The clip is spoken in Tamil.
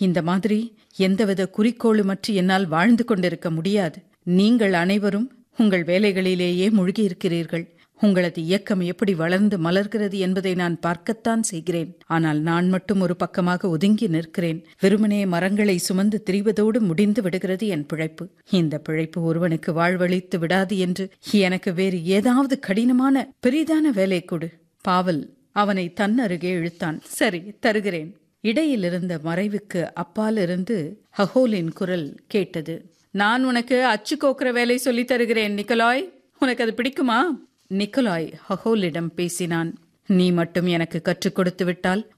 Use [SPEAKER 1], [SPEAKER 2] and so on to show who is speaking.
[SPEAKER 1] இந்த மாதிரி எந்தவித குறிக்கோளுமற்று என்னால் வாழ்ந்து கொண்டிருக்க முடியாது நீங்கள் அனைவரும் உங்கள் வேலைகளிலேயே மூழ்கியிருக்கிறீர்கள் உங்களது இயக்கம் எப்படி வளர்ந்து மலர்கிறது என்பதை நான் பார்க்கத்தான் செய்கிறேன் ஆனால் நான் மட்டும் ஒரு பக்கமாக ஒதுங்கி நிற்கிறேன் வெறுமனே மரங்களை சுமந்து திரிவதோடு முடிந்து விடுகிறது என் பிழைப்பு இந்த பிழைப்பு ஒருவனுக்கு வாழ்வழித்து விடாது என்று எனக்கு வேறு ஏதாவது கடினமான பெரிதான வேலை கொடு பாவல் அவனை தன் அருகே இழுத்தான் சரி தருகிறேன் இடையில் இருந்த மறைவுக்கு அப்பால் இருந்து ஹஹோலின் குரல் கேட்டது நான் உனக்கு அச்சு கோக்குற வேலை சொல்லித் தருகிறேன் நிக்கலாய் உனக்கு அது பிடிக்குமா நிக்கலாய் ஹஹோலிடம் பேசினான் நீ மட்டும் எனக்கு கற்றுக் கொடுத்து விட்டால்